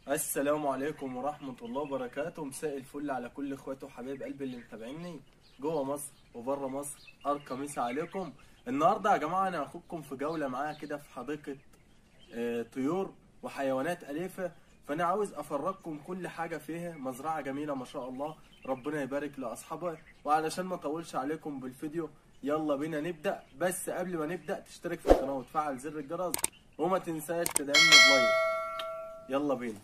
السلام عليكم ورحمة الله وبركاته مساء الفل على كل اخواتي وحبايب قلبي اللي متابعيني جوه مصر وبره مصر ارقى مسا عليكم النهارده يا جماعة انا هاخدكم في جولة معايا كده في حديقة آه، طيور وحيوانات أليفة فانا عاوز افرجكم كل حاجة فيها مزرعة جميلة ما شاء الله ربنا يبارك لاصحابها وعلشان ما اطولش عليكم بالفيديو يلا بينا نبدأ بس قبل ما نبدأ تشترك في القناة وتفعل زر الجرس وما تنساش تدعمنا بلايك يلا بينا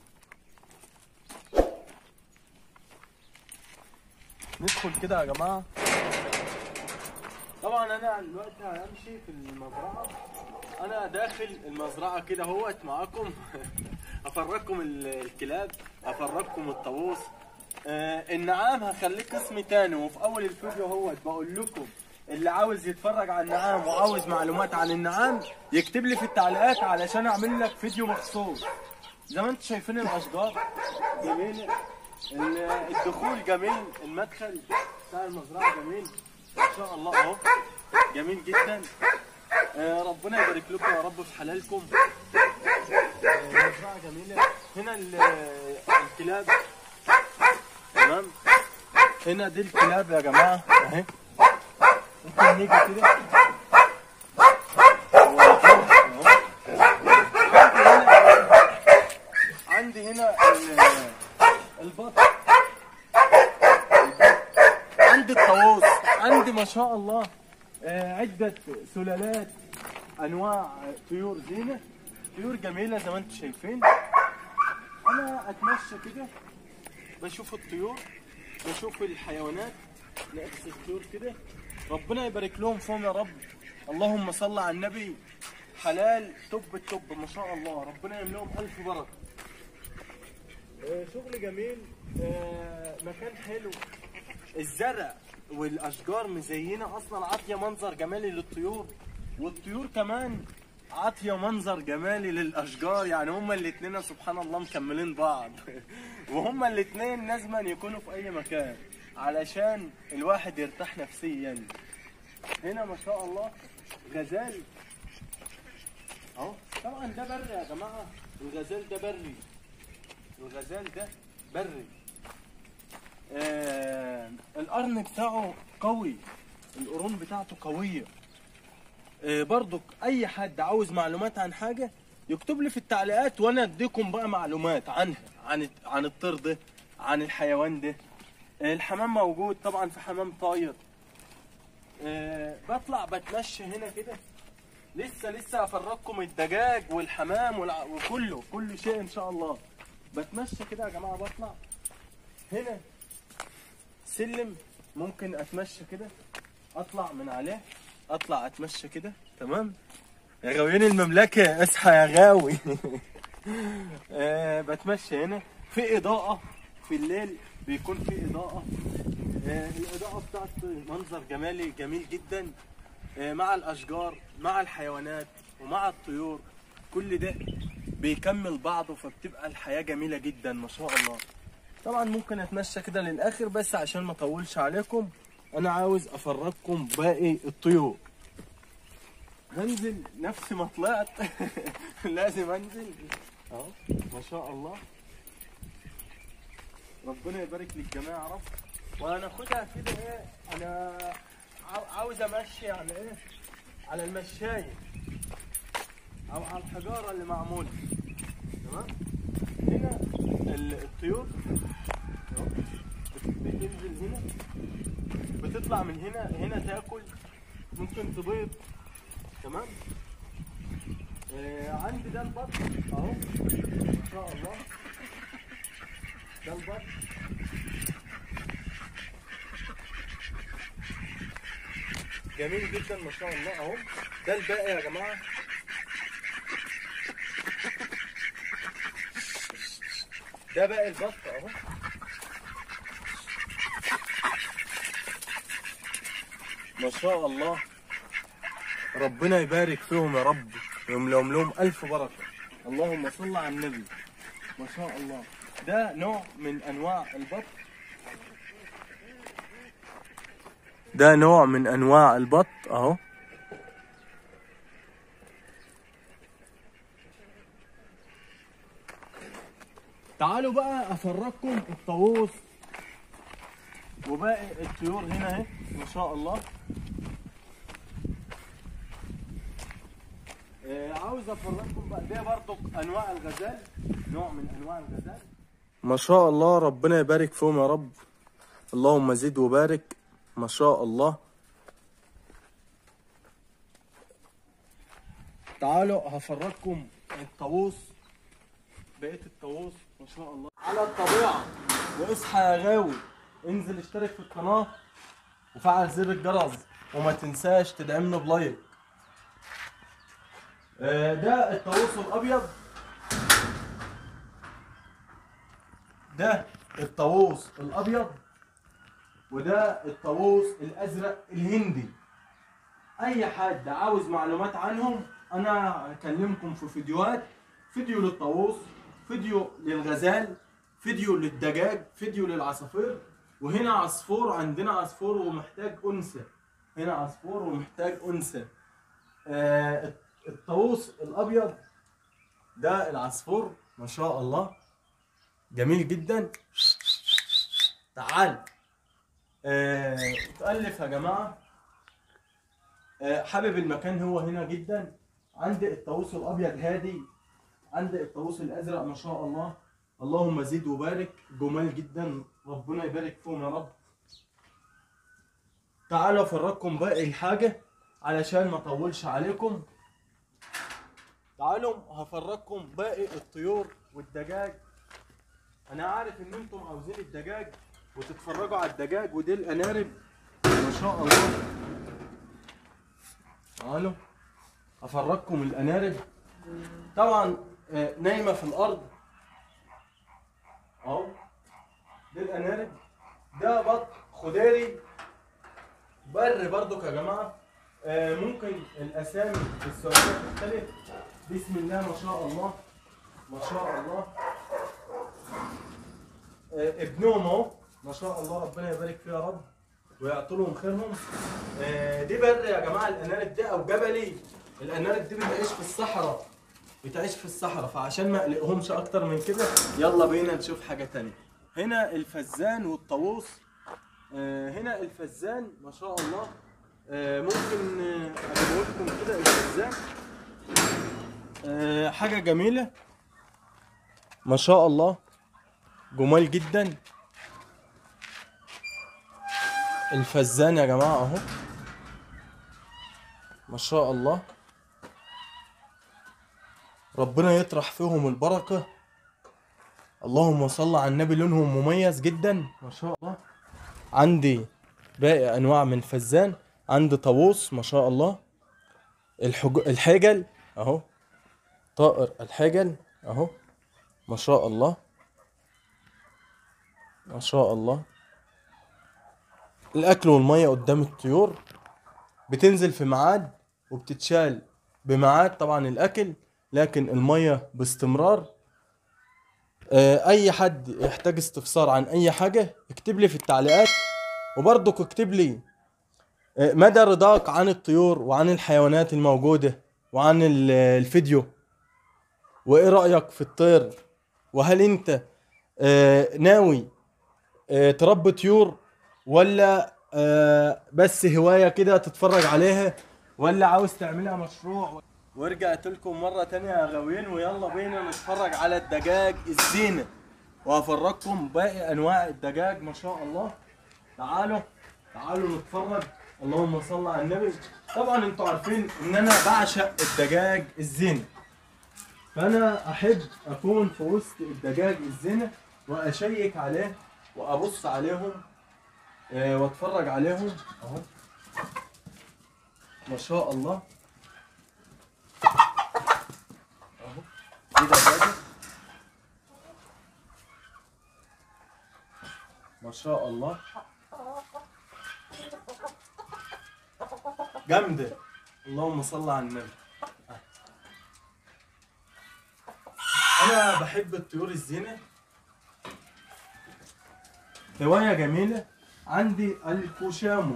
ندخل كده يا جماعة طبعا انا دلوقتي همشي في المزرعة انا داخل المزرعة كده اهوت معاكم افرجكم ال- الكلاب افرجكم الطاووس آه النعام هخليه قسم تاني وفي اول الفيديو اهوت بقول لكم اللي عاوز يتفرج على النعام وعاوز معلومات عن النعام يكتب لي في التعليقات علشان اعمل لك فيديو مخصوص زي ما انتم شايفين الاشجار جميله ال- الدخول جميل المدخل بتاع المزرعه جميل ما شاء الله اهو جميل جدا آه، ربنا يبارك لكم يا رب في حلالكم آه، مزرعه جميله هنا ال- الكلاب تمام هنا دي الكلاب يا جماعه اهي ممكن نيجي كده عندي هنا ال- البط عندي الطاووس عندي ما شاء الله آه، عدة سلالات أنواع طيور زينة طيور جميلة زي ما انتم شايفين أنا أتمشى كده بشوف الطيور بشوف الحيوانات نفس الطيور كده ربنا يبارك لهم فيهم يا رب اللهم صل على النبي حلال توب التوب ما شاء الله ربنا يملهم ألف بركة آه، شغل جميل آه، مكان حلو الزرع والاشجار مزينه اصلا عاطيه منظر جمالي للطيور والطيور كمان عاطيه منظر جمالي للاشجار يعني هما الاتنين سبحان الله مكملين بعض وهما الاتنين لازما يكونوا في اي مكان علشان الواحد يرتاح نفسيا هنا ما شاء الله غزال اهو طبعا ده بري يا جماعه الغزال ده بري الغزال ده بري آه القرن بتاعه قوي القرون بتاعته قوية آه برضك أي حد عاوز معلومات عن حاجة يكتب لي في التعليقات وأنا أديكم بقى معلومات عنها عن عن الطير ده عن الحيوان ده آه الحمام موجود طبعا في حمام طاير آه بطلع بتمشى هنا كده لسه لسه هفرجكم الدجاج والحمام والع... وكله كل شيء ان شاء الله بتمشى كده يا جماعه بطلع هنا سلم ممكن اتمشى كده اطلع من عليه اطلع اتمشى كده تمام يا غاويين المملكه اصحى يا غاوي آه بتمشى هنا في اضاءه في الليل بيكون في اضاءه آه الاضاءه بتاعت منظر جمالي جميل جدا آه مع الاشجار مع الحيوانات ومع الطيور كل ده بيكمل بعضه فبتبقى الحياه جميله جدا ما شاء الله طبعا ممكن اتمشى كده للاخر بس عشان ما اطولش عليكم انا عاوز افرجكم باقي الطيور هنزل نفس ما طلعت لازم انزل اهو ما شاء الله ربنا يبارك للجميع يا رب وهناخدها كده ايه انا عاو- عاوز امشي على ايه على المشاية او على الحجاره اللي معموله تمام هنا ال- الطيور أهو. بتنزل هنا بتطلع من هنا هنا تاكل ممكن تبيض تمام آه عندي ده البط اهو ما شاء الله ده البط جميل جدا ما شاء الله اهو ده الباقي يا جماعه ده باقي البط اهو ما شاء الله ربنا يبارك فيهم يا رب ويملهم لهم الف بركه اللهم صل على النبي ما شاء الله ده نوع من انواع البط ده نوع من انواع البط اهو تعالوا بقى افرجكم الطاووس وباقي الطيور هنا اهي ما شاء الله آه، عاوز افرجكم بقى ده برضو انواع الغزال نوع من انواع الغزال ما شاء الله ربنا يبارك فيهم يا رب اللهم زد وبارك ما شاء الله تعالوا هفرجكم الطاووس بقية الطاووس ما شاء الله على الطبيعة واصحى يا غاوي انزل اشترك في القناة وفعل زر الجرس وما تنساش تدعمنا بلايك آه، ده الطاووس الابيض ده الطاووس الابيض وده الطاووس الازرق الهندي اي حد عاوز معلومات عنهم انا هكلمكم في فيديوهات فيديو للطاووس فيديو للغزال فيديو للدجاج فيديو للعصافير وهنا عصفور عندنا عصفور ومحتاج انثى هنا عصفور ومحتاج انثى آه الطاووس الابيض ده العصفور ما شاء الله جميل جدا تعال آه تألف يا جماعه آه، حابب المكان هو هنا جدا عندي الطاووس الابيض هادي عندي الطاووس الازرق ما شاء الله اللهم زد وبارك جمال جدا ربنا يبارك فيهم يا رب تعالوا افرجكم باقي الحاجه علشان ما اطولش عليكم تعالوا هفرجكم باقي الطيور والدجاج انا عارف ان انتم عاوزين الدجاج وتتفرجوا على الدجاج ودي الانارب ما شاء الله تعالوا افرجكم الانارب طبعا آه، نايمه في الارض اهو دي الانارب ده بط خداري بر برضك يا جماعه آه، ممكن الاسامي في السعوديه تختلف بسم الله ما شاء الله ما شاء الله آه، ابنهم اهو ما شاء الله ربنا يبارك فيه يا رب ويعطوا لهم خيرهم آه، دي بر يا جماعه الانارب دي او جبلي الانارب دي بتعيش في الصحراء بتعيش في الصحراء فعشان ما اقلقهمش اكتر من كده يلا بينا نشوف حاجه تانية هنا الفزان والطاووس آه، هنا الفزان ما شاء الله آه، ممكن آه، اجيبه لكم كده الفزان آه، حاجه جميله ما شاء الله جمال جدا الفزان يا جماعه اهو ما شاء الله ربنا يطرح فيهم البركه اللهم صل على النبي لونهم مميز جدا ما شاء الله عندي باقي انواع من الفزان عندي طاووس ما شاء الله الحج... الحجل اهو طائر الحجل اهو ما شاء الله ما شاء الله الاكل والميه قدام الطيور بتنزل في ميعاد وبتتشال بميعاد طبعا الاكل لكن الميه باستمرار آه، اي حد يحتاج استفسار عن اي حاجه اكتب لي في التعليقات وبرضك اكتب لي آه، مدى رضاك عن الطيور وعن الحيوانات الموجوده وعن ال- الفيديو وايه رايك في الطير وهل انت آه، ناوي آه، تربي طيور ولا آه، بس هوايه كده تتفرج عليها ولا عاوز تعملها مشروع ورجعت لكم مرة تانية يا غاويين ويلا بينا نتفرج على الدجاج الزينة وهفرجكم باقي أنواع الدجاج ما شاء الله تعالوا تعالوا نتفرج اللهم صل على النبي طبعا انتوا عارفين ان انا بعشق الدجاج الزينة فانا احب اكون في وسط الدجاج الزينة واشيك عليه وابص عليهم آه، واتفرج عليهم اهو ما شاء الله اهو دي دجاجة ما شاء الله جامدة اللهم صل على النبي أنا بحب الطيور الزينة هواية جميلة عندي الكوشامو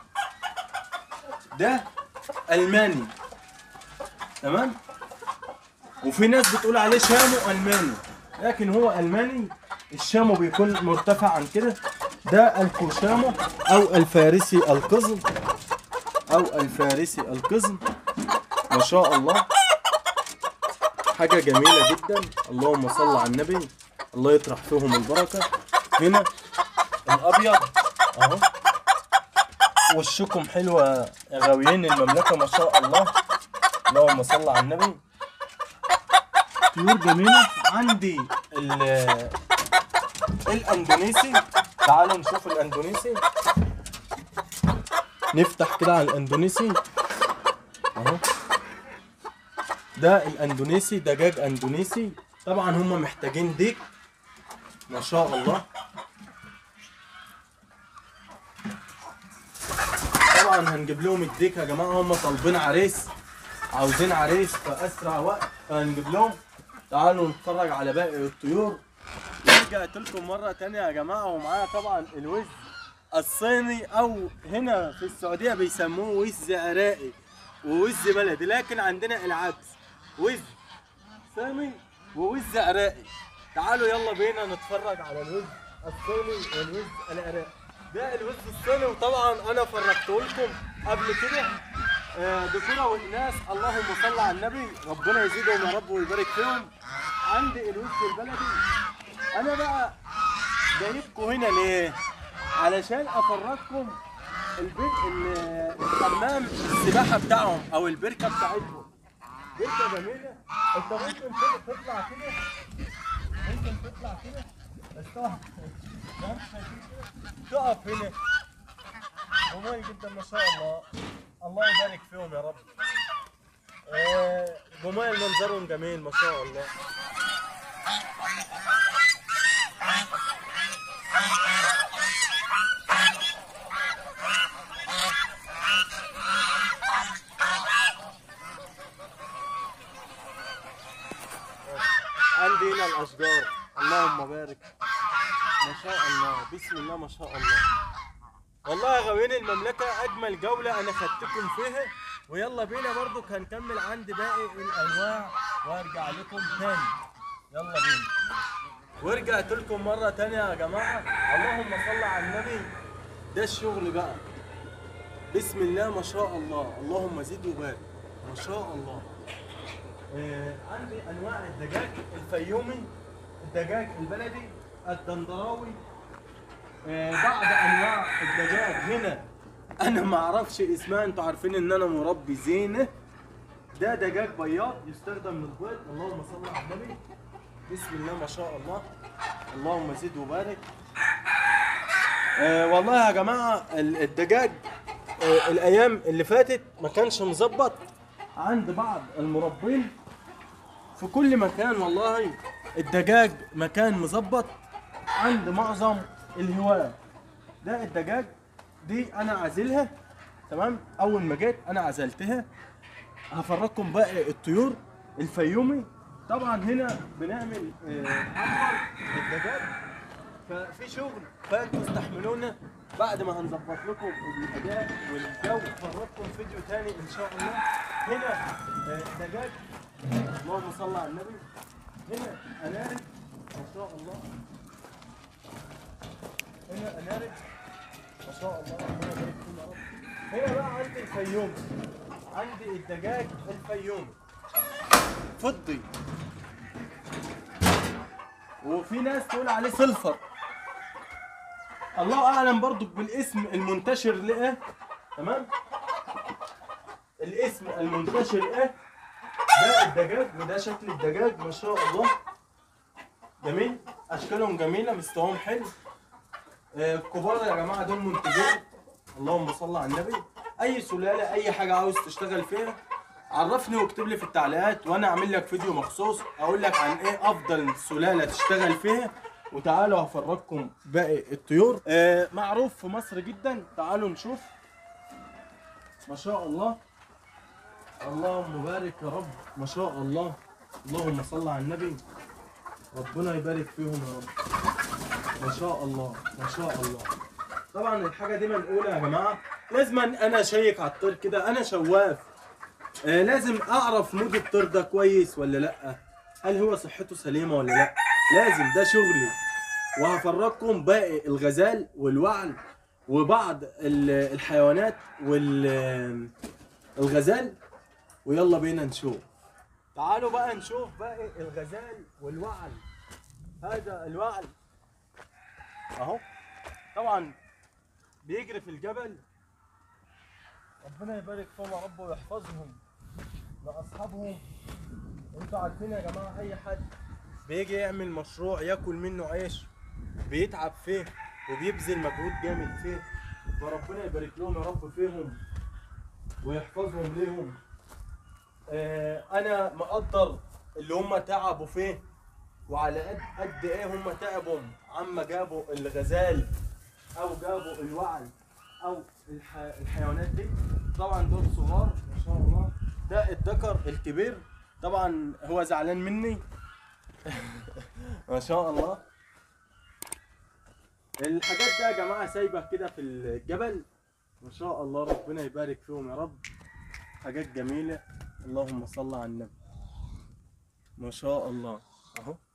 ده ألماني تمام وفي ناس بتقول عليه شامو ألماني لكن هو الماني الشامو بيكون مرتفع عن كده ده الكوشامو او الفارسي القزم او الفارسي القزم ما شاء الله حاجة جميلة جدا اللهم صل على النبي الله يطرح فيهم البركة هنا الأبيض أهو وشكم حلوة يا غاويين المملكة ما شاء الله اللهم صل على النبي طيور جميلة عندي ال الاندونيسي تعالوا نشوف الاندونيسي نفتح كده على الاندونيسي اهو ده الاندونيسي دجاج اندونيسي طبعا هم محتاجين ديك ما شاء الله طبعا هنجيب لهم الديك يا جماعه هم طالبين عريس عاوزين عريس في اسرع وقت فهنجيب لهم تعالوا نتفرج على باقي الطيور رجعت لكم مره تانية يا جماعه ومعايا طبعا الوز الصيني او هنا في السعوديه بيسموه وز عراقي ووز بلدي لكن عندنا العكس وز صيني ووز عراقي تعالوا يلا بينا نتفرج على الوز الصيني والوز العراقي ده الوز الصيني وطبعا انا فرجته لكم قبل كده آه، دكتوره والناس اللهم صل على النبي ربنا يزيدهم يا رب ويبارك فيهم عندي الوز البلدي انا بقى جايبكم هنا ليه علشان افرجكم البيت ال- الحمام السباحه بتاعهم او البركه بتاعتهم بركه جميله انت ممكن كده تطلع كده ممكن تطلع كده بس تقف فاهم؟ شايفين كده؟ تقف هنا جميل جدا ما شاء الله الله يبارك فيهم يا رب آه، جمال منظرهم جميل ما شاء الله عندي هنا الاشجار اللهم بارك ما شاء الله بسم الله ما شاء الله والله يا غاويين المملكة أجمل جولة أنا خدتكم فيها ويلا بينا برضو هنكمل عند باقي الأنواع وأرجع لكم تاني يلا بينا ورجعت لكم مرة تانية يا جماعة اللهم صل على النبي ده الشغل بقى بسم الله ما شاء الله اللهم زد وبارك ما شاء الله آه، عندي انواع الدجاج الفيومي الدجاج البلدي الدندراوي آه، بعض انواع الدجاج هنا انا ما اعرفش اسمها انتوا عارفين ان انا مربي زينه ده دجاج بياض يستخدم للبيض اللهم صل على النبي بسم الله ما شاء الله اللهم زد وبارك آه والله يا جماعه ال- الدجاج آه الايام اللي فاتت ما كانش مظبط عند بعض المربين في كل مكان والله الدجاج مكان مظبط عند معظم الهواة ده الدجاج دي انا عازلها تمام اول ما جيت انا عزلتها هفرجكم باقي الطيور الفيومي طبعا هنا بنعمل آه، احمر الدجاج ففي شغل فانتوا استحملونا بعد ما هنظبط لكم الاداء والجو هفرجكم فيديو تاني ان شاء الله هنا آه، دجاج اللهم صل على النبي هنا انارب ما شاء الله هنا انارب ما شاء الله ربنا يبارك فيهم يا رب هنا بقى عندي الفيوم عندي الدجاج الفيومي فضي وفي ناس تقول عليه سلفر الله اعلم برضو بالاسم المنتشر لايه تمام الاسم المنتشر ايه ده الدجاج وده شكل الدجاج ما شاء الله جميل اشكالهم جميله مستواهم حلو آه، الكبار يا جماعه دول منتجين اللهم صل على النبي اي سلاله اي حاجه عاوز تشتغل فيها عرفني واكتب لي في التعليقات وانا اعمل لك فيديو مخصوص اقول لك عن ايه افضل سلاله تشتغل فيها وتعالوا هفرجكم باقي الطيور آه معروف في مصر جدا تعالوا نشوف ما شاء الله اللهم بارك يا رب ما شاء الله اللهم صل على النبي ربنا يبارك فيهم يا رب ما شاء الله ما شاء الله طبعا الحاجه دي منقوله يا جماعه لازم انا اشيك على الطير كده انا شواف آه لازم اعرف مود الطير ده كويس ولا لا هل هو صحته سليمه ولا لا لازم ده شغلي وهفرجكم باقي الغزال والوعل وبعض ال- الحيوانات والغزال ويلا بينا نشوف تعالوا بقى نشوف باقي الغزال والوعل هذا الوعل اهو طبعا بيجري في الجبل ربنا يبارك فيهم يا رب ويحفظهم لاصحابهم انتوا عارفين يا جماعه اي حد بيجي يعمل مشروع ياكل منه عيش بيتعب فيه وبيبذل مجهود جامد فيه فربنا يبارك لهم يا رب فيهم ويحفظهم ليهم آه انا مقدر اللي هم تعبوا فيه وعلى قد قد ايه هم تعبوا عما جابوا الغزال او جابوا الوعل او الح... الحيوانات دي طبعا دول صغار ما شاء الله ده الذكر الكبير طبعا هو زعلان مني ما شاء الله الحاجات دي يا جماعه سايبه كده في الجبل ما شاء الله ربنا يبارك فيهم يا رب حاجات جميله اللهم صل على النبي ما شاء الله اهو